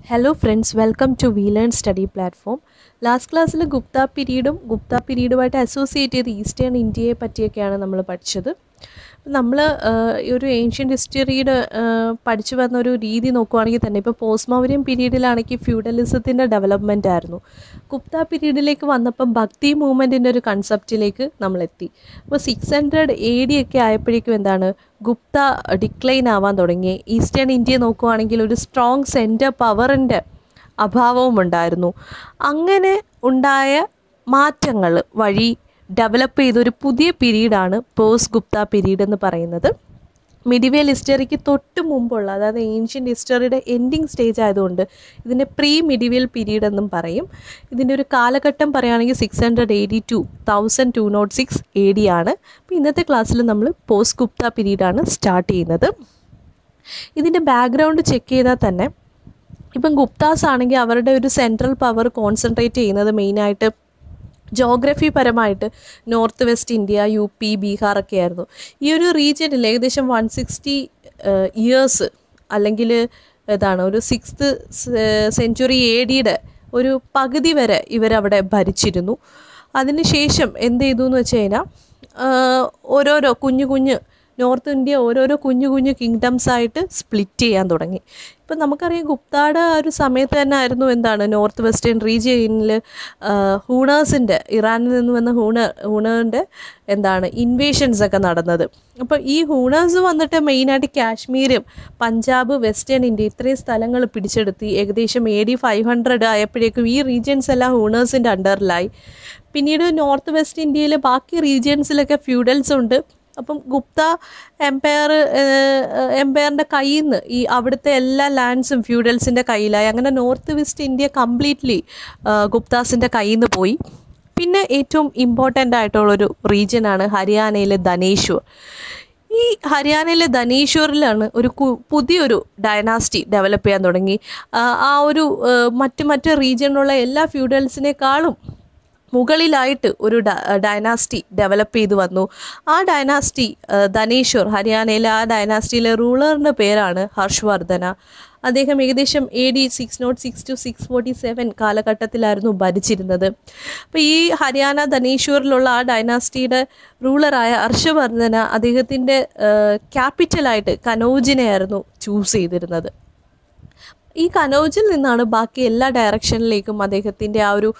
hello friends welcome to we learn study platform last ക്ലാസ്സിൽ ഗുപ്ത പീരീഡും ഗുപ്ത പീരീഡുമായിട്ട് അസോസിയേറ്റ് ചെയ്ത് ഈസ്റ്റേൺ ഇന്ത്യയെ പറ്റിയൊക്കെയാണ് നമ്മൾ പഠിച്ചത് നമ്മൾ ഈ ഒരു ഏൻഷ്യൻ്റ് ഹിസ്റ്ററിയുടെ പഠിച്ചു വന്ന ഒരു രീതി നോക്കുവാണെങ്കിൽ തന്നെ ഇപ്പോൾ പോസ്റ്റ് മൗര്യൻ പീരീഡിലാണെങ്കിൽ ഫ്യൂഡലിസത്തിൻ്റെ ഡെവലപ്മെൻ്റ് ആയിരുന്നു ഗുപ്ത പീരീഡിലേക്ക് വന്നപ്പം ഭക്തി മൂവ്മെൻറ്റിൻ്റെ ഒരു കൺസെപ്റ്റിലേക്ക് നമ്മളെത്തി അപ്പോൾ സിക്സ് ഹൺഡ്രഡ് എ ഡി ഒക്കെ ആയപ്പോഴേക്കും എന്താണ് ഗുപ്ത ഡിക്ലൈൻ ആവാൻ തുടങ്ങി ഈസ്റ്റേൺ ഇന്ത്യ നോക്കുവാണെങ്കിൽ ഒരു സ്ട്രോങ് സെൻറ്റർ പവറിൻ്റെ അഭാവവും ഉണ്ടായിരുന്നു അങ്ങനെ ഉണ്ടായ മാറ്റങ്ങൾ വഴി ഡെവലപ്പ് ചെയ്ത ഒരു പുതിയ പീരീഡാണ് പോസ്റ്റ് ഗുപ്ത പീരീഡ് എന്ന് പറയുന്നത് മിഡിവൽ ഹിസ്റ്ററിക്ക് തൊട്ട് മുമ്പുള്ള അതായത് ഏൻഷ്യൻ്റ് ഹിസ്റ്ററിയുടെ എൻഡിങ് സ്റ്റേജ് ആയതുകൊണ്ട് ഇതിനെ പ്രീ മിഡിവൽ പീരീഡ് എന്നും പറയും ഇതിൻ്റെ ഒരു കാലഘട്ടം പറയുകയാണെങ്കിൽ six hundred A D to thousand two nought six A D ആണ് അപ്പോൾ ഇന്നത്തെ ക്ലാസ്സിൽ നമ്മൾ പോസ്റ്റ് ഗുപ്ത പീരീഡാണ് സ്റ്റാർട്ട് ചെയ്യുന്നത് ഇതിൻ്റെ ബാക്ക്ഗ്രൗണ്ട് ചെക്ക് ചെയ്താൽ തന്നെ ഇപ്പം ഗുപ്താസ് ആണെങ്കിൽ അവരുടെ ഒരു സെൻട്രൽ പവർ കോൺസെൻട്രേറ്റ് ചെയ്യുന്നത് മെയിനായിട്ട് ജോഗ്രഫി പരമായിട്ട് north west India U P Bihar ഒക്കെ ആയിരുന്നു ഈ ഒരു റീജിയനിൽ ഏകദേശം വൺ സിക്സ്റ്റി ഇയേഴ്സ് അല്ലെങ്കിൽ ഇതാണ് ഒരു സിക്സ്ത് സെഞ്ചുറി എ ഡിയുടെ ഒരു പകുതി വരെ ഇവരവിടെ ഭരിച്ചിരുന്നു അതിനുശേഷം എന്ത് ചെയ്തു എന്ന് വെച്ച് കഴിഞ്ഞാൽ ഓരോരോ കുഞ്ഞു കുഞ്ഞ് നോർത്ത് ഇന്ത്യ ഓരോരോ കുഞ്ഞു കുഞ്ഞു കിങ്ഡംസ് ആയിട്ട് സ്പ്ലിറ്റ് ചെയ്യാൻ തുടങ്ങി ഇപ്പം നമുക്കറിയാം ഗുപ്തായുടെ ആ ഒരു സമയത്ത് തന്നെ ആയിരുന്നു എന്താണ് നോർത്ത് വെസ്റ്റേൺ റീജിയനിൽ ഹൂണേഴ്സിൻ്റെ ഇറാനിൽ നിന്ന് വന്ന ഹൂണ ഹൂണറിൻ്റെ എന്താണ് ഇൻവേഷൻസ് ഒക്കെ നടന്നത് അപ്പോൾ ഈ ഹൂണേഴ്സ് വന്നിട്ട് മെയിനായിട്ട് കാശ്മീരും പഞ്ചാബ് വെസ്റ്റേൺ ഇന്ത്യ ഇത്രയും സ്ഥലങ്ങൾ പിടിച്ചെടുത്തി ഏകദേശം എ ഡി ഫൈവ് ഹൺഡ്രഡ് ആയപ്പോഴേക്കും ഈ റീജിയൻസ് എല്ലാം ഹൂണേഴ്സിൻ്റെ അണ്ടറിലായി പിന്നീട് നോർത്ത് വെസ്റ്റ് ഇന്ത്യയിലെ ബാക്കി റീജിയൻസിലൊക്കെ ഫ്യൂഡൽസ് ഉണ്ട് അപ്പം ഗുപ്ത എംപയർ എംപയറിൻ്റെ കയ്യിൽ നിന്ന് ഈ അവിടുത്തെ എല്ലാ ലാൻഡ്സും ഫ്യൂഡൽസിൻ്റെ കയ്യിലായി അങ്ങനെ നോർത്ത് വെസ്റ്റ് ഇന്ത്യ കംപ്ലീറ്റ്ലി ഗുപ്താസിൻ്റെ കയ്യിൽ നിന്ന് പോയി പിന്നെ ഏറ്റവും ഇമ്പോർട്ടൻ്റ് ആയിട്ടുള്ളൊരു റീജിയനാണ് ഹരിയാനയിലെ ധനേശ്വർ ഈ ഹരിയാനയിലെ ധനേശ്വറിലാണ് ഒരു പുതിയൊരു ഡയനാസ്റ്റി ഡെവലപ്പ് ചെയ്യാൻ തുടങ്ങി ആ ഒരു മറ്റ് മറ്റ് റീജിയണിലുള്ള എല്ലാ ഫ്യൂഡൽസിനേക്കാളും മുകളിലായിട്ട് ഒരു ഡയനാസ്റ്റി ഡെവലപ്പ് ചെയ്തു വന്നു ആ ഡയനാസ്റ്റി ധനേശ്വർ ഹരിയാനയിലെ ആ ഡയനാസ്റ്റിയിലെ റൂളറിൻ്റെ പേരാണ് ഹർഷവർദ്ധന അദ്ദേഹം ഏകദേശം A D six nought six to six forty seven കാലഘട്ടത്തിലായിരുന്നു ഭരിച്ചിരുന്നത് അപ്പോൾ ഈ ഹരിയാന ധനേശ്വറിലുള്ള ആ ഡൈനാസ്റ്റിയുടെ റൂളറായ ഹർഷവർദ്ധന അദ്ദേഹത്തിൻ്റെ ക്യാപിറ്റലായിട്ട് കനൗജിനെയായിരുന്നു ചൂസ് ചെയ്തിരുന്നത് ഈ കനൗജിൽ നിന്നാണ് ബാക്കി എല്ലാ ഡയറക്ഷനിലേക്കും അദ്ദേഹത്തിൻ്റെ ആ ഒരു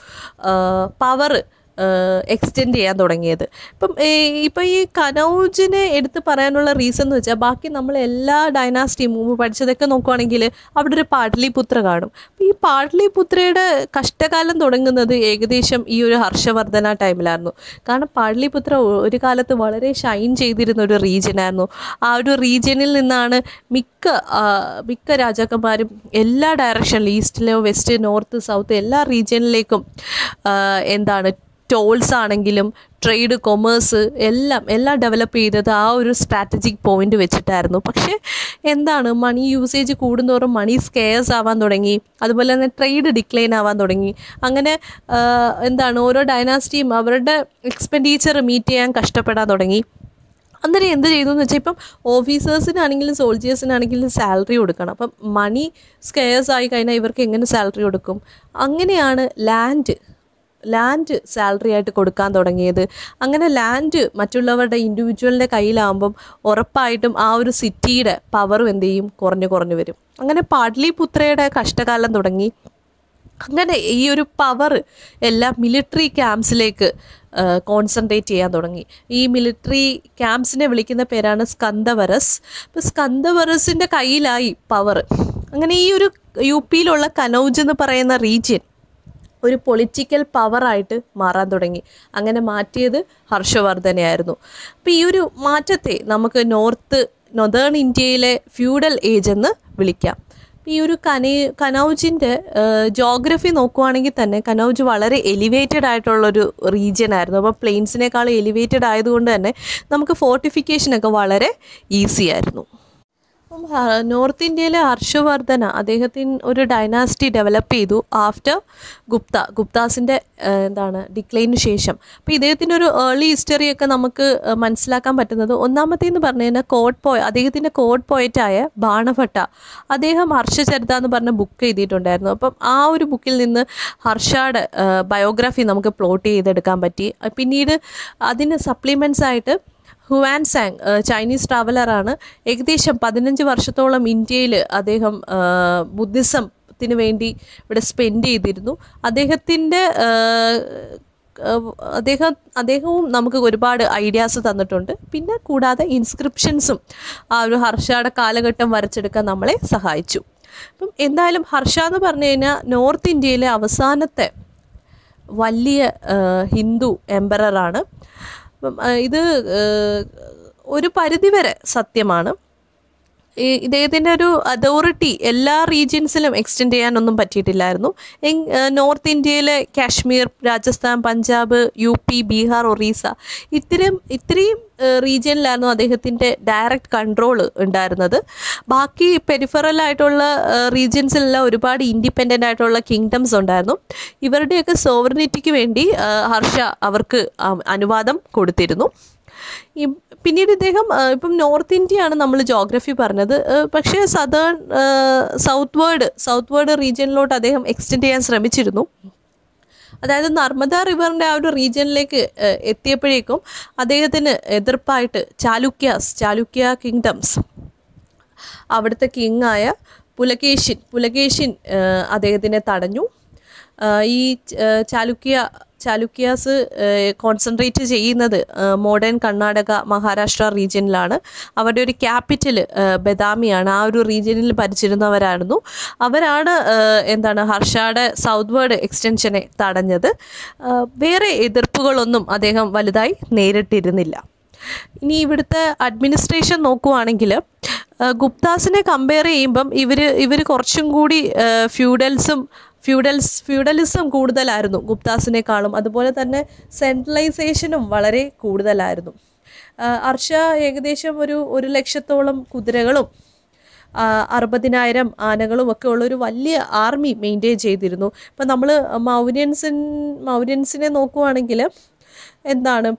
പവർ എക്സ്റ്റെൻഡ് ചെയ്യാൻ തുടങ്ങിയത് ഇപ്പം ഇപ്പം ഈ കനൗജിനെ എടുത്ത് പറയാനുള്ള റീസൺ എന്ന് വെച്ചാൽ ബാക്കി നമ്മൾ എല്ലാ ഡൈനാസ്റ്റിയും മുമ്പ് പഠിച്ചതൊക്കെ നോക്കുവാണെങ്കിൽ അവിടെ ഒരു പാട്ലിപുത്ര കാണും അപ്പം ഈ പാട്ലിപുത്രയുടെ കഷ്ടകാലം തുടങ്ങുന്നത് ഏകദേശം ഈ ഒരു ഹർഷവർദ്ധന ടൈമിലായിരുന്നു കാരണം പാട്ലിപുത്ര ഒരു കാലത്ത് വളരെ ഷൈൻ ചെയ്തിരുന്ന ഒരു റീജിയനായിരുന്നു ആ ഒരു റീജിയനിൽ നിന്നാണ് മിക്ക മിക്ക രാജാക്കന്മാരും എല്ലാ ഡയറക്ഷനിലും ഈസ്റ്റിലോ വെസ്റ്റ് നോർത്ത് സൗത്ത് എല്ലാ റീജിയനിലേക്കും എന്താണ് ടോൾസ് ആണെങ്കിലും ട്രേഡ് കൊമേഴ്സ് എല്ലാം എല്ലാം ഡെവലപ്പ് ചെയ്തത് ആ ഒരു സ്ട്രാറ്റജിക് പോയിന്റ് വെച്ചിട്ടായിരുന്നു പക്ഷേ എന്താണ് മണി യൂസേജ് കൂടുന്തോറും മണി സ്കെയർസ് ആവാൻ തുടങ്ങി അതുപോലെ തന്നെ ട്രേഡ് ഡിക്ലൈൻ ആവാൻ തുടങ്ങി അങ്ങനെ എന്താണ് ഓരോ ഡൈനാസ്റ്റിയും അവരുടെ എക്സ്പെൻഡിച്ചർ മീറ്റ് ചെയ്യാൻ കഷ്ടപ്പെടാൻ തുടങ്ങി അന്നേരം എന്ത് ചെയ്തു എന്ന് വെച്ചാൽ ഇപ്പം ഓഫീസേഴ്സിനാണെങ്കിലും സോൾജേഴ്സിനാണെങ്കിലും സാലറി കൊടുക്കണം അപ്പം മണി സ്കെയർസ് ആയി കഴിഞ്ഞാൽ ഇവർക്ക് എങ്ങനെ സാലറി കൊടുക്കും അങ്ങനെയാണ് ലാൻഡ് ലാൻഡ് സാലറി ആയിട്ട് കൊടുക്കാൻ തുടങ്ങിയത് അങ്ങനെ ലാൻഡ് മറ്റുള്ളവരുടെ ഇൻഡിവിജ്വലിൻ്റെ കയ്യിലാകുമ്പം ഉറപ്പായിട്ടും ആ ഒരു സിറ്റിയുടെ പവറും എന്ത് ചെയ്യും കുറഞ്ഞു കുറഞ്ഞു വരും അങ്ങനെ പാട്ലിപുത്രയുടെ കഷ്ടകാലം തുടങ്ങി അങ്ങനെ ഈ ഒരു പവർ എല്ലാം മിലിറ്ററി ക്യാമ്പ്സിലേക്ക് കോൺസെൻട്രേറ്റ് ചെയ്യാൻ തുടങ്ങി ഈ മിലിറ്ററി ക്യാമ്പ്സിനെ വിളിക്കുന്ന പേരാണ് സ്കന്ദവരസ് അപ്പോൾ സ്കന്ദവരസിൻ്റെ കയ്യിലായി പവർ അങ്ങനെ ഈ ഒരു യു പിയിലുള്ള കനൗജ് എന്ന് പറയുന്ന റീജിയൻ ഒരു പൊളിറ്റിക്കൽ പവറായിട്ട് മാറാൻ തുടങ്ങി അങ്ങനെ മാറ്റിയത് ഹർഷവർദ്ധനയായിരുന്നു അപ്പോൾ ഈ ഒരു മാറ്റത്തെ നമുക്ക് നോർത്ത് നൊതേൺ ഇന്ത്യയിലെ ഫ്യൂഡൽ ഏജ് എന്ന് വിളിക്കാം ഈ ഒരു കനേ കനൗജിൻ്റെ ജോഗ്രഫി നോക്കുവാണെങ്കിൽ തന്നെ കനൗജ് വളരെ എലിവേറ്റഡ് ആയിട്ടുള്ളൊരു റീജിയൻ ആയിരുന്നു അപ്പോൾ പ്ലെയിൻസിനേക്കാൾ എലിവേറ്റഡ് ആയതുകൊണ്ട് തന്നെ നമുക്ക് ഫോർട്ടിഫിക്കേഷനൊക്കെ വളരെ ഈസി ആയിരുന്നു അപ്പം ഹ- നോർത്ത് ഇന്ത്യയിലെ ഹർഷവർദ്ധന അദ്ദേഹത്തിന് ഒരു ഡൈനാസ്റ്റി ഡെവലപ്പ് ചെയ്തു ആഫ്റ്റർ ഗുപ്ത ഗുപ്താസിൻ്റെ എന്താണ് ഡിക്ലൈനു ശേഷം അപ്പോൾ ഇദ്ദേഹത്തിൻ്റെ ഒരു ഏർലി ഹിസ്റ്ററിയൊക്കെ നമുക്ക് ഏഹ്, മനസ്സിലാക്കാൻ പറ്റുന്നത് ഒന്നാമത്തേന്ന് പറഞ്ഞു കഴിഞ്ഞാൽ കോഡ് പോയ അദ്ദേഹത്തിൻ്റെ കോഡ് പോയറ്റായ ബാണഭട്ട അദ്ദേഹം ഹർഷചരിത എന്ന് പറഞ്ഞ ബുക്ക് എഴുതിയിട്ടുണ്ടായിരുന്നു അപ്പം ആ ഒരു ബുക്കിൽ നിന്ന് ഹർഷയുടെ ബയോഗ്രാഫി നമുക്ക് പ്ലോട്ട് ചെയ്തെടുക്കാൻ പറ്റി അഹ് പിന്നീട് അതിന് സപ്ലിമെൻറ്റ്സ് ആയിട്ട് ഹുവാൻ സാങ് ഏഹ് ചൈനീസ് ട്രാവലറാണ് ഏകദേശം പതിനഞ്ച് വർഷത്തോളം ഇന്ത്യയിൽ അദ്ദേഹം ഏഹ് ബുദ്ധിസത്തിന് വേണ്ടി ഇവിടെ സ്പെൻഡ് ചെയ്തിരുന്നു അദ്ദേഹത്തിൻ്റെ ഏഹ് ഏഹ് അദ്ദേഹം അദ്ദേഹവും നമുക്ക് ഒരുപാട് ഐഡിയാസ് തന്നിട്ടുണ്ട് പിന്നെ കൂടാതെ ഇൻസ്ക്രിപ്ഷൻസും ആ ഒരു ഹർഷയുടെ കാലഘട്ടം വരച്ചെടുക്കാൻ നമ്മളെ സഹായിച്ചു അപ്പം എന്തായാലും ഹർഷ എന്ന് പറഞ്ഞു കഴിഞ്ഞാൽ നോർത്ത് ഇന്ത്യയിലെ അവസാനത്തെ വലിയ ഏഹ് ഹിന്ദു എംബററാണ് അപ്പം ഏഹ് ഇത് ഏഹ് ഒരു പരിധിവരെ സത്യമാണ് ഈ ഇദ്ദേഹത്തിൻ്റെ ഒരു അതോറിറ്റി എല്ലാ റീജിയൻസിലും എക്സ്റ്റെൻഡ് ചെയ്യാനൊന്നും പറ്റിയിട്ടില്ലായിരുന്നു എങ്- ഏഹ് നോർത്ത് ഇന്ത്യയിലെ കാശ്മീർ രാജസ്ഥാൻ പഞ്ചാബ് യു പി ബീഹാർ ഒറീസ ഇത്രയും ഇത്രയും റീജിയനിലായിരുന്നു അദ്ദേഹത്തിൻ്റെ ഡയറക്റ്റ് കൺട്രോൾ ഉണ്ടായിരുന്നത് ബാക്കി പെരിഫറൽ ആയിട്ടുള്ള റീജിയൻസിലെല്ലാം ഒരുപാട് ഇൻഡിപെൻഡൻ്റ് ആയിട്ടുള്ള കിങ്ഡംസ് ഉണ്ടായിരുന്നു ഇവരുടെയൊക്കെ സോവറിനിറ്റിക്ക് വേണ്ടി ഏഹ് ഹർഷ അവർക്ക് അ- അനുവാദം കൊടുത്തിരുന്നു ഈ പിന്നീട് ഇദ്ദേഹം ആ, ഇപ്പം നോർത്ത് ഇന്ത്യയാണ് നമ്മൾ ജോഗ്രഫി പറഞ്ഞത് ആ, പക്ഷേ southern southward southward റീജിയനിലോട്ട് അദ്ദേഹം എക്സ്റ്റെൻഡ് ചെയ്യാൻ ശ്രമിച്ചിരുന്നു അതായത് നർമ്മദ റിവറിൻ്റെ ആ ഒരു റീജിയനിലേക്ക് ഏഹ്, എത്തിയപ്പോഴേക്കും അദ്ദേഹത്തിന് എതിർപ്പായിട്ട് ചാലുക്യാസ് ചാലുക്യ കിങ്ഡംസ് അവിടുത്തെ കിങ്ങായ പുലകേശിൻ പുലകേശിൻ ഏഹ്, അദ്ദേഹത്തിനെ തടഞ്ഞു ആഹ് ഈ ഏഹ്, ചാലുക്യ ചാലുക്യാസ് കോൺസെൻട്രേറ്റ് ചെയ്യുന്നത് മോഡേൺ കർണാടക മഹാരാഷ്ട്ര റീജിയനിലാണ് അവരുടെ ഒരു ക്യാപിറ്റൽ ബദാമിയാണ് ആ ഒരു റീജിയനിൽ ഭരിച്ചിരുന്നവരായിരുന്നു അവരാണ് ഏഹ്, എന്താണ് ഹർഷയുടെ സൗത്ത് വേർഡ് എക്സ്റ്റൻഷനെ തടഞ്ഞത് ആഹ് വേറെ എതിർപ്പുകളൊന്നും അദ്ദേഹം വലുതായി നേരിട്ടിരുന്നില്ല ഇനി ഇവിടുത്തെ അഡ്മിനിസ്ട്രേഷൻ നോക്കുവാണെങ്കിൽ ഗുപ്താസിനെ കമ്പയർ ചെയ്യുമ്പം ഇവർ ഇവർ കുറച്ചും കൂടി ഫ്യൂഡൽസും ഫ്യൂഡൽസ് ഫ്യൂഡലിസം കൂടുതലായിരുന്നു ഗുപ്താസിനേക്കാളും അതുപോലെ തന്നെ സെൻട്രലൈസേഷനും വളരെ കൂടുതലായിരുന്നു ആ, അർഷ ഏകദേശം ഒരു ഒരു ലക്ഷത്തോളം കുതിരകളും ആ, അറുപതിനായിരം ആനകളും ഒക്കെ ഉള്ള ഒരു വലിയ ആർമി മെയിൻറ്റെയിൻ ചെയ്തിരുന്നു ഇപ്പം നമ്മൾ മൗര്യൻസിൻ മൗര്യൻസിനെ നോക്കുവാണെങ്കിൽ എന്താണ്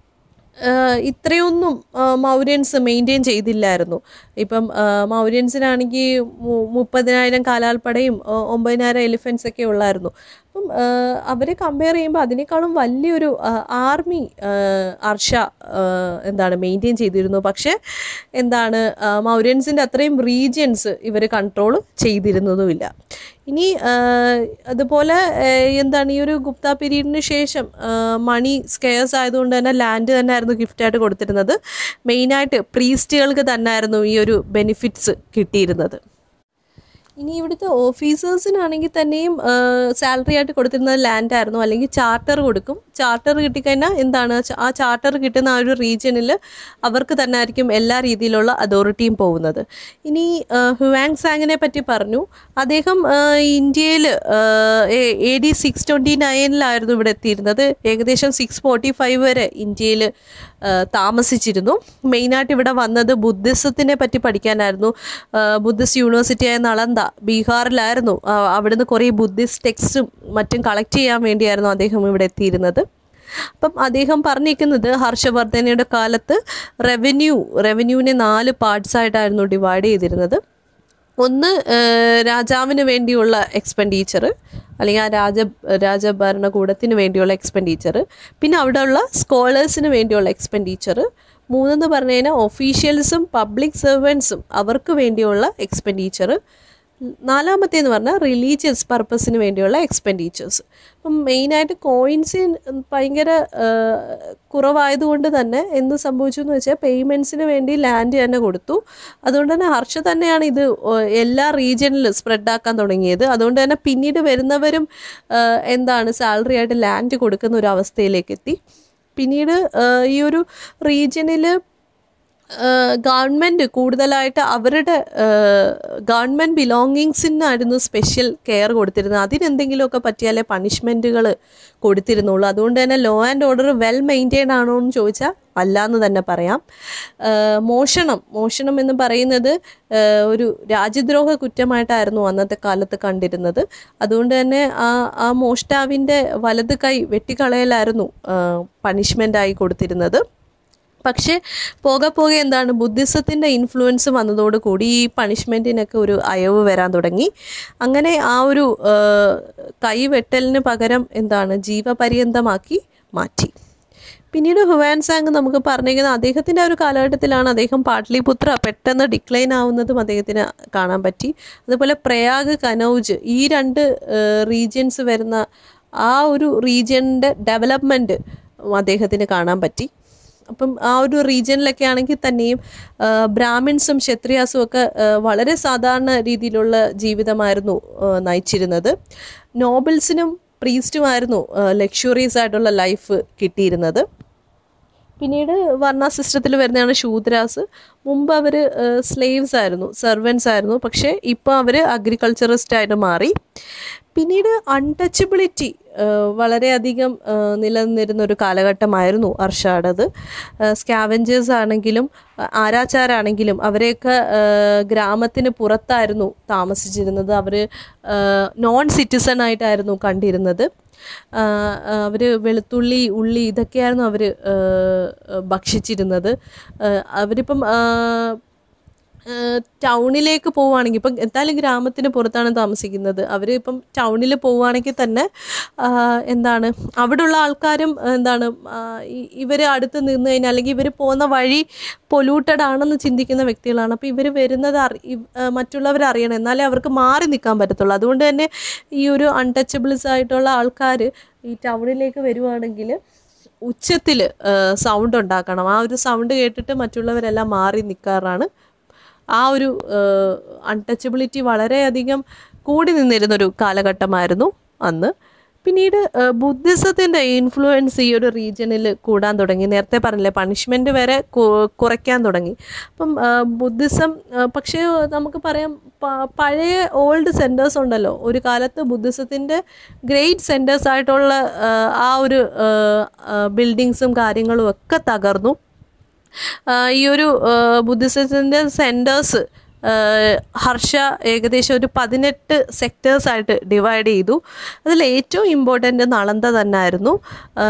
ആഹ് ഇത്രയൊന്നും ആഹ് മൗര്യൻസ് മെയിൻറ്റെയിൻ ചെയ്തില്ലായിരുന്നു ഇപ്പം ആഹ് മൗര്യൻസിനാണെങ്കിൽ മു- മുപ്പതിനായിരം കാലാൾപ്പടയും ഒ- ഒമ്പതിനായിരം എലിഫൻസ് ഒക്കെ ഉള്ളായിരുന്നു അപ്പം ആഹ് അവരെ കമ്പയർ ചെയ്യുമ്പോൾ അതിനേക്കാളും വലിയൊരു ആർമി അർഷ ആഹ് എന്താണ് മെയിൻറ്റെയിൻ ചെയ്തിരുന്നു പക്ഷേ എന്താണ് മൗര്യൻസിൻ്റെ അത്രയും റീജിയൻസ് ഇവർ കൺട്രോൾ ചെയ്തിരുന്നതുമില്ല ഇനി ആഹ് അതുപോലെ ആഹ് എന്താണ് ഈ ഒരു ഗുപ്ത പീരീഡിന് ശേഷം ആഹ് മണി സ്കെയർസ് ആയതുകൊണ്ട് തന്നെ ലാൻഡ് തന്നെയായിരുന്നു ഗിഫ്റ്റായിട്ട് കൊടുത്തിരുന്നത് മെയിനായിട്ട് പ്രീസ്റ്റുകൾക്ക് തന്നെയായിരുന്നു ഈ ഒരു ബെനിഫിറ്റ്സ് കിട്ടിയിരുന്നത് ഇനി ഇവിടുത്തെ ഓഫീസേഴ്സിനാണെങ്കിൽ തന്നെയും സാലറി ആയിട്ട് കൊടുത്തിരുന്നത് ലാൻഡ് ആയിരുന്നു അല്ലെങ്കിൽ ചാർട്ടർ കൊടുക്കും ചാർട്ടർ കിട്ടിക്കഴിഞ്ഞാൽ എന്താണ് ച- ആ ചാർട്ടർ കിട്ടുന്ന ആ ഒരു റീജിയനിൽ അവർക്ക് തന്നെ ആയിരിക്കും എല്ലാ രീതിയിലുള്ള അതോറിറ്റിയും പോകുന്നത് ഇനി ഹുവാങ് സാങ്ങിനെ പറ്റി പറഞ്ഞു അദ്ദേഹം ഇന്ത്യയിൽ എ ഡി സിക്സ് ട്വൻറ്റി നയനിലായിരുന്നു ഇവിടെ എത്തിയിരുന്നത് ഏകദേശം സിക്സ് ഫോർട്ടി ഫൈവ് വരെ ഇന്ത്യയിൽ താമസിച്ചിരുന്നു മെയിനായിട്ട് ഇവിടെ വന്നത് ബുദ്ധിസത്തിനെ പറ്റി പഠിക്കാനായിരുന്നു ആ, ബുദ്ധിസ്റ്റ് യൂണിവേഴ്സിറ്റിയായ നളന്ദ ബീഹാറിലായിരുന്നു ആ, അവിടുന്ന് കുറേ ബുദ്ധിസ്റ്റ് ടെക്സ്റ്റും മറ്റും കളക്ട് ചെയ്യാൻ വേണ്ടിയായിരുന്നു അദ്ദേഹം ഇവിടെ എത്തിയിരുന്നത് അപ്പം അദ്ദേഹം പറഞ്ഞിരിക്കുന്നത് ഹർഷവർദ്ധനയുടെ കാലത്ത് റവന്യൂ റവന്യൂവിനെ നാല് പാർട്സ് ആയിട്ടായിരുന്നു ഡിവൈഡ് ചെയ്തിരുന്നത് ഒന്ന് ഏഹ്, രാജാവിന് വേണ്ടിയുള്ള എക്സ്പെൻഡിച്ചർ അല്ലെങ്കിൽ ആ രാജ രാജഭരണകൂടത്തിന് വേണ്ടിയുള്ള എക്സ്പെൻഡിച്ചർ പിന്നെ അവിടെയുള്ള സ്കോളേഴ്സിന് വേണ്ടിയുള്ള എക്സ്പെൻഡിച്ചർ മൂന്നെന്ന് പറഞ്ഞു കഴിഞ്ഞാൽ ഒഫീഷ്യൽസും പബ്ലിക് സെർവൻസും അവർക്ക് വേണ്ടിയുള്ള എക്സ്പെൻഡിച്ചർ നാലാമത്തേന്ന് പറഞ്ഞാൽ റിലീജിയസ് പർപ്പസിന് വേണ്ടിയുള്ള എക്സ്പെൻഡിച്ചേഴ്സ് അപ്പം മെയിനായിട്ട് കോയിൻസ് ഭയങ്കര ആ, കുറവായതുകൊണ്ട് തന്നെ എന്ത് സംഭവിച്ചു എന്ന് വെച്ചാൽ പേയ്മെൻറ്റ്സിന് വേണ്ടി ലാൻഡ് തന്നെ കൊടുത്തു അതുകൊണ്ട് തന്നെ ഹർഷ തന്നെയാണ് ഇത് ഓ, എല്ലാ റീജിയനിലും സ്പ്രെഡാക്കാൻ തുടങ്ങിയത് അതുകൊണ്ട് തന്നെ പിന്നീട് വരുന്നവരും ആ, എന്താണ് സാലറി ആയിട്ട് ലാൻഡ് കൊടുക്കുന്ന ഒരു അവസ്ഥയിലേക്ക് എത്തി പിന്നീട് ആ, ഈ ഒരു റീജിയനിൽ ഗവൺമെൻറ് കൂടുതലായിട്ട് അവരുടെ ഗവൺമെൻറ് ബിലോങ്ങിങ്സിനായിരുന്നു സ്പെഷ്യൽ കെയർ കൊടുത്തിരുന്നത് അതിനെന്തെങ്കിലുമൊക്കെ പറ്റിയാലേ പണിഷ്മെൻറ്റുകൾ കൊടുത്തിരുന്നുള്ളൂ അതുകൊണ്ട് തന്നെ law and order well maintain ആണോ എന്ന് ചോദിച്ചാൽ അല്ല എന്ന് തന്നെ പറയാം ആ, മോഷണം മോഷണം എന്ന് പറയുന്നത് ആ, ഒരു രാജ്യദ്രോഹ കുറ്റമായിട്ടായിരുന്നു അന്നത്തെ കാലത്ത് കണ്ടിരുന്നത് അതുകൊണ്ട് തന്നെ ആ ആ മോഷ്ടാവിൻ്റെ വലത് കൈ വെട്ടിക്കളയലായിരുന്നു പണിഷ്മെൻ്റ് ആയി കൊടുത്തിരുന്നത് പക്ഷേ പോകെ പോകെ എന്താണ് ബുദ്ധിസത്തിൻ്റെ ഇൻഫ്ലുവൻസ് വന്നതോടുകൂടി ഈ പണിഷ്മെൻറ്റിനൊക്കെ ഒരു അയവ് വരാൻ തുടങ്ങി അങ്ങനെ ആ ഒരു ആ, കൈവെട്ടലിന് പകരം എന്താണ് ജീവപര്യന്തമാക്കി മാറ്റി പിന്നീട് ഹുവാൻ സാങ് നമുക്ക് പറഞ്ഞിരിക്കുന്നത് അദ്ദേഹത്തിൻ്റെ ആ ഒരു കാലഘട്ടത്തിലാണ് അദ്ദേഹം പാട്ലിപുത്ര പെട്ടെന്ന് ഡിക്ലൈൻ ആവുന്നതും അദ്ദേഹത്തിന് കാണാൻ പറ്റി അതുപോലെ പ്രയാഗ് കനൗജ് ഈ രണ്ട് റീജിയൻസ് വരുന്ന ആ ഒരു റീജിയൻ്റെ ഡെവലപ്മെൻറ്റ് അദ്ദേഹത്തിന് കാണാൻ പറ്റി അപ്പം ആ ഒരു റീജിയനിലൊക്കെ ആണെങ്കിൽ തന്നെയും ആ, ബ്രാഹ്മിൺസും ക്ഷത്രിയാസും ഒക്കെ ആ, വളരെ സാധാരണ രീതിയിലുള്ള ജീവിതമായിരുന്നു ആ, നയിച്ചിരുന്നത് നോബിൾസിനും പ്രീസ്റ്റുമായിരുന്നു ലക്ഷറീസ് ആയിട്ടുള്ള ലൈഫ് കിട്ടിയിരുന്നത് പിന്നീട് വർണ്ണ സിസ്റ്റത്തിൽ വരുന്നതാണ് ശൂദ്രാസ് മുമ്പ് അവർ സ്ലേവ്സ് ആയിരുന്നു സെർവൻസ് ആയിരുന്നു പക്ഷേ ഇപ്പോൾ അവർ അഗ്രികൾച്ചറിസ്റ്റ് ആയിട്ട് മാറി പിന്നീട് അൺടച്ചബിലിറ്റി വളരെയധികം ആ, നിലനിന്നിരുന്ന ഒരു കാലഘട്ടമായിരുന്നു അർഷാടത് സ്കാവഞ്ചേഴ്സ് ആണെങ്കിലും ആ, ആരാച്ചാരാണെങ്കിലും അവരെയൊക്കെ ആ, ഗ്രാമത്തിന് പുറത്തായിരുന്നു താമസിച്ചിരുന്നത് അവർ നോൺ സിറ്റിസൺ ആയിട്ടായിരുന്നു കണ്ടിരുന്നത് അവർ വെളുത്തുള്ളി ഉള്ളി ഇതൊക്കെയായിരുന്നു അവർ ഭക്ഷിച്ചിരുന്നത് ആ, അവരിപ്പം ആ, ആ, ടൗണിലേക്ക് പോവുകയാണെങ്കിൽ ഇപ്പം എന്തായാലും ഗ്രാമത്തിന് പുറത്താണ് താമസിക്കുന്നത് അവർ ഇപ്പം ടൗണിൽ പോവുകയാണെങ്കിൽ തന്നെ ആ, എന്താണ് അവിടെയുള്ള ആൾക്കാരും എന്താണ് ഇവർ അടുത്ത് നിന്ന് കഴിഞ്ഞാൽ അല്ലെങ്കിൽ ഇവർ പോകുന്ന വഴി പൊല്യൂട്ടഡ് ആണെന്ന് ചിന്തിക്കുന്ന വ്യക്തികളാണ് അപ്പോൾ ഇവർ വരുന്നത് അറി ഇവ്- ആ, മറ്റുള്ളവർ അറിയണം എന്നാലേ അവർക്ക് മാറി നിൽക്കാൻ പറ്റത്തുള്ളൂ അതുകൊണ്ട് തന്നെ ഈ ഒരു അൺടച്ചബിൾസ് ആയിട്ടുള്ള ആൾക്കാർ ഈ ടൗണിലേക്ക് വരുവാണെങ്കിൽ ഉച്ചത്തിൽ സൗണ്ട് ഉണ്ടാക്കണം ആ ഒരു സൗണ്ട് കേട്ടിട്ട് മറ്റുള്ളവരെല്ലാം മാറി നിൽക്കാറാണ് ആ ഒരു അൺടച്ചബിലിറ്റി വളരെയധികം കൂടി നിന്നിരുന്നൊരു കാലഘട്ടമായിരുന്നു അന്ന് പിന്നീട് ബുദ്ധിസത്തിൻ്റെ ഇൻഫ്ലുവൻസ് ഈ ഒരു റീജിയനിൽ കൂടാൻ തുടങ്ങി നേരത്തെ പറഞ്ഞില്ലേ പണിഷ്മെൻ്റ് വരെ കു- കുറയ്ക്കാൻ തുടങ്ങി അപ്പം ആ, ബുദ്ധിസം ആ, പക്ഷേ നമുക്ക് പറയാം പ- പഴയ ഓൾഡ് സെൻറ്റേഴ്സ് ഉണ്ടല്ലോ ഒരു കാലത്ത് ബുദ്ധിസത്തിൻ്റെ ഗ്രേറ്റ് സെൻറ്റേഴ്സ് ആയിട്ടുള്ള ആ, ആ ഒരു ബിൽഡിങ്സും കാര്യങ്ങളും ഒക്കെ തകർന്നു ആ, ഈ ഒരു ബുദ്ധിസത്തിൻ്റെ സെൻറ്റേഴ്സ് ഹർഷ ഏകദേശം ഒരു പതിനെട്ട് സെക്ടേഴ്സ് ആയിട്ട് ഡിവൈഡ് ചെയ്തു അതിൽ ഏറ്റവും ഇമ്പോർട്ടൻ്റ് നളന്ദ തന്നെയായിരുന്നു ആ,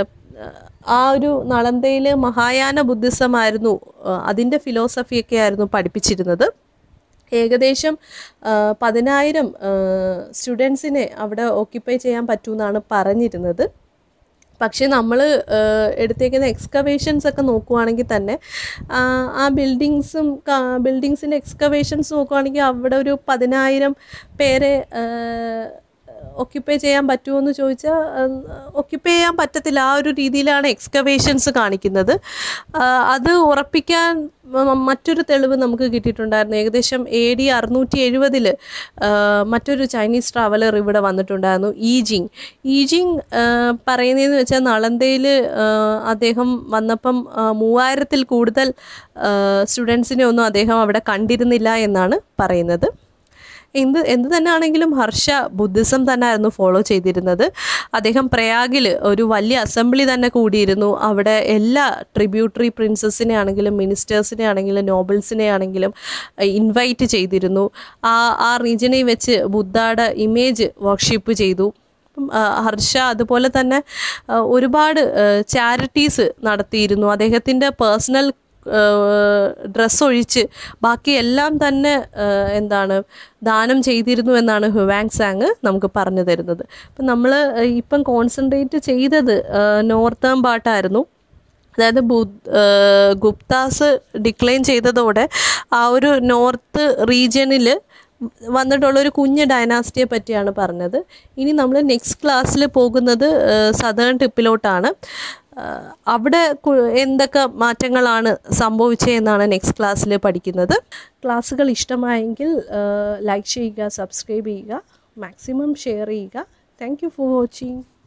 ആ ഒരു നളന്തയിൽ മഹായാന ബുദ്ധിസമായിരുന്നു അതിൻ്റെ ഫിലോസഫിയൊക്കെ ആയിരുന്നു പഠിപ്പിച്ചിരുന്നത് ഏകദേശം ആ, പതിനായിരം സ്റ്റുഡൻസിനെ അവിടെ ഓക്യുപ്പൈ ചെയ്യാൻ പറ്റുമെന്നാണ് പറഞ്ഞിരുന്നത് പക്ഷേ നമ്മൾ എടുത്തേക്കുന്ന എക്സ്കവേഷൻസ് ഒക്കെ നോക്കുവാണെങ്കിൽ തന്നെ ആ, ആ ബിൽഡിങ്സും ബിൽഡിങ്സിൻ്റെ എക്സ്കവേഷൻസ് നോക്കുവാണെങ്കിൽ അവിടെ ഒരു പതിനായിരം പേരെ ഒക്യുപ്പൈ ചെയ്യാൻ പറ്റുമോ എന്ന് ചോദിച്ചാൽ ഒക്യുപ്പൈ ചെയ്യാൻ പറ്റത്തില്ല ആ ഒരു രീതിയിലാണ് എക്സ്കവേഷൻസ് കാണിക്കുന്നത് ആ, അത് ഉറപ്പിക്കാൻ മ- മറ്റൊരു തെളിവ് നമുക്ക് കിട്ടിയിട്ടുണ്ടായിരുന്നു ഏകദേശം എ ഡി അറുന്നൂറ്റി എഴുപതിൽ മറ്റൊരു ചൈനീസ് ട്രാവലർ ഇവിടെ വന്നിട്ടുണ്ടായിരുന്നു ഈജിങ് ഈജിങ് പറയുന്നതെന്ന് വെച്ചാൽ നളന്തയിൽ അദ്ദേഹം വന്നപ്പം ആ, മൂവായിരത്തിൽ കൂടുതൽ സ്റ്റുഡൻസിനെ ഒന്നും അദ്ദേഹം അവിടെ കണ്ടിരുന്നില്ല എന്നാണ് പറയുന്നത് എന്ത് എന്ത് തന്നെ ആണെങ്കിലും ഹർഷ ബുദ്ധിസം തന്നെയായിരുന്നു ഫോളോ ചെയ്തിരുന്നത് അദ്ദേഹം പ്രയാഗിൽ ഒരു വലിയ അസംബ്ലി തന്നെ കൂടിയിരുന്നു അവിടെ എല്ലാ ട്രിബ്യൂട്ടറി പ്രിൻസസിനെ ആണെങ്കിലും മിനിസ്റ്റേഴ്സിനെ ആണെങ്കിലും നോബിൾസിനെ ആണെങ്കിലും ഇൻവൈറ്റ് ചെയ്തിരുന്നു ആ ആ റീജിയനിൽ വെച്ച് ബുദ്ധയുടെ ഇമേജ് വർഷിപ്പ് ചെയ്തു അപ്പം, ആ, ഹർഷ അതുപോലെ തന്നെ ആ, ഒരുപാട് ചാരിറ്റീസ് നടത്തിയിരുന്നു അദ്ദേഹത്തിൻ്റെ പേഴ്സണൽ ഡ്രസ്സ് ഒഴിച്ച് ബാക്കി എല്ലാം തന്നെ ആ, എന്താണ് ദാനം ചെയ്തിരുന്നു എന്നാണ് ഹുവാങ് സാങ് നമുക്ക് പറഞ്ഞു തരുന്നത് അപ്പം നമ്മൾ ഇപ്പം കോൺസെൻട്രേറ്റ് ചെയ്തത് നോർത്തേൺ പാട്ടായിരുന്നു അതായത് ബുദ് ഗുപ്താസ് ഡിക്ലൈൻ ചെയ്തതോടെ ആ ഒരു നോർത്ത് റീജിയനിൽ വന്നിട്ടുള്ള ഒരു കുഞ്ഞ് ഡൈനാസ്റ്റിയെ പറ്റിയാണ് പറഞ്ഞത് ഇനി നമ്മൾ നെക്സ്റ്റ് ക്ലാസ്സിൽ പോകുന്നത് സദേൺ ടിപ്പിലോട്ടാണ് ആ, അവിടെ കു- എന്തൊക്കെ മാറ്റങ്ങളാണ് സംഭവിച്ചതെന്നാണ് നെക്സ്റ്റ് ക്ലാസ്സിൽ പഠിക്കുന്നത് ക്ലാസ്സുകൾ ഇഷ്ടമായെങ്കിൽ ലൈക്ക് ചെയ്യുക സബ്സ്ക്രൈബ് ചെയ്യുക മാക്സിമം ഷെയർ ചെയ്യുക താങ്ക് യു ഫോർ വാച്ചിങ്